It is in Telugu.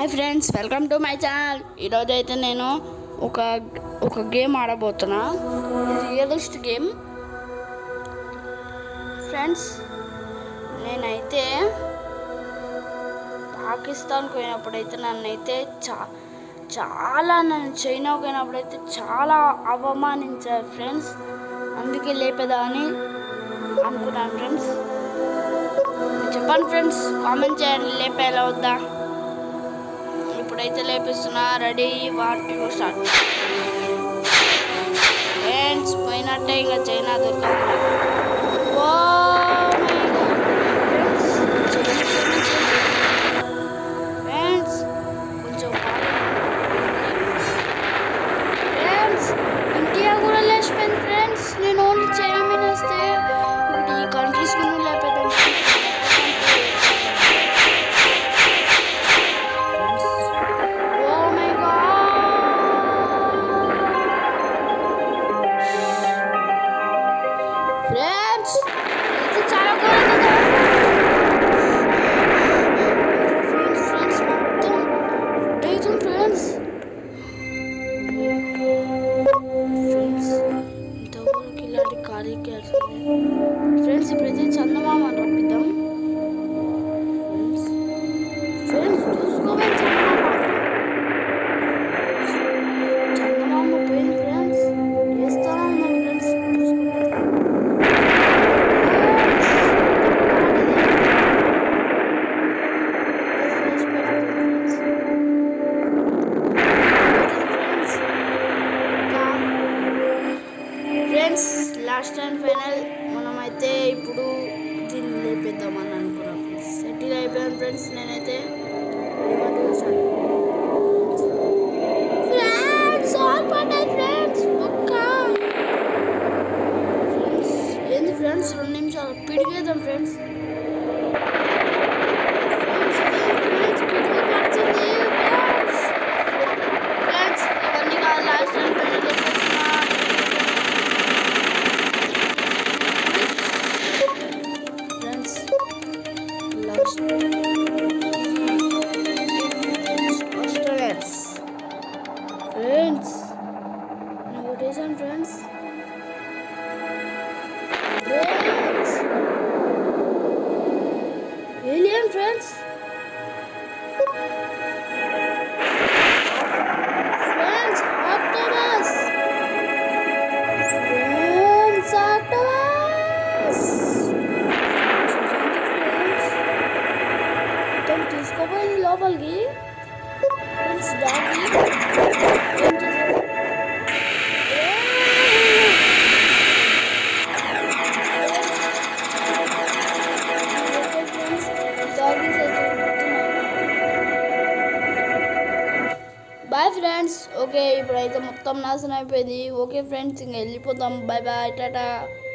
Hi friends welcome to my channel ఈరోజు అయితే నేను ఒక ఒక గేమ్ ఆడబోతున్నా ఇది రియలిస్ట్ గేమ్ ఫ్రెండ్స్ నేనైతే పాకిస్తాన్కి పోయినప్పుడైతే నన్నైతే చా చాలా నన్ను చైనాకి పోయినప్పుడైతే చాలా అవమానించారు ఫ్రెండ్స్ అందుకే లేపేదాన్ని అనుకున్నాను ఫ్రెండ్స్ చెప్పండి ఫ్రెండ్స్ కామెంట్ చేయండి లేపేలా వద్దా ఇప్పుడైతే లేపిస్తున్నా ready one two start friends పోయినట్టే ఇంకా చైనా దొరకదు ఓ ఫ్రెండ్స్ కొంచెం ఫ్రెండ్స్ ఇండియా కూడా లేచిపోయింది ఫ్రెండ్స్ నేను ఓన్లీ చైనా మీద వస్తే ఇప్పుడు ఈ కంట్రీస్ కూడా లేకపోతే Oh my god! Friends, ఇది చాలా ఘోరంగా ఫ్రెండ్స్ ఫ్రెండ్స్ మొత్తం డైజం ఫ్రెండ్స్ ఫ్రెండ్స్ ఇంతవరకు ఇలాంటి ఖాళీకి ఫ్రెండ్స్ ఇప్పుడైతే చందమామ రప్పిద్దాం ఫ్రెండ్స్ ఫ్రెండ్స్ చూసుకోవాలి చందమామ చందమామ పోయింది ఫ్రెండ్స్ వేస్తానే ఉన్నాం friends friends last and final మనమైతే ఇప్పుడు దీన్ని లేపేద్దామని అనుకున్నాం ఫ్రెండ్స్ సెటిల్ అయిపోయాను ఫ్రెండ్స్ నేనైతే ఫ్రెండ్స్ ఆల్ పడ్డాయి ఫ్రెండ్స్ ఒక్క ఫ్రెండ్స్ ఏంది ఫ్రెండ్స్ రెండు నిమిషాలు పిడిగేద్దాం ఫ్రెండ్స్ ఫ్రెండ్స్ ఫ్రెండ్స్ పిడిగి పడుతుంది ఫ్రెండ్స్ ఫ్రెండ్స్ ఇవన్నీ కాదు last and final friends last Australians friends నేను కొట్టేశాను friends friends alien friends friends octopus friends octopus మొత్తం తీసుకోపోయింది లోపలికి ఫ్రెండ్స్ డాగి ఏం చేశారు బాయ్ ఫ్రెండ్స్ ఓకే ఇప్పుడైతే మొత్తం నాశనం అయిపోయింది ఓకే ఫ్రెండ్స్ ఇంకా వెళ్ళిపోతాం బాయ్ బాయ్ టాటా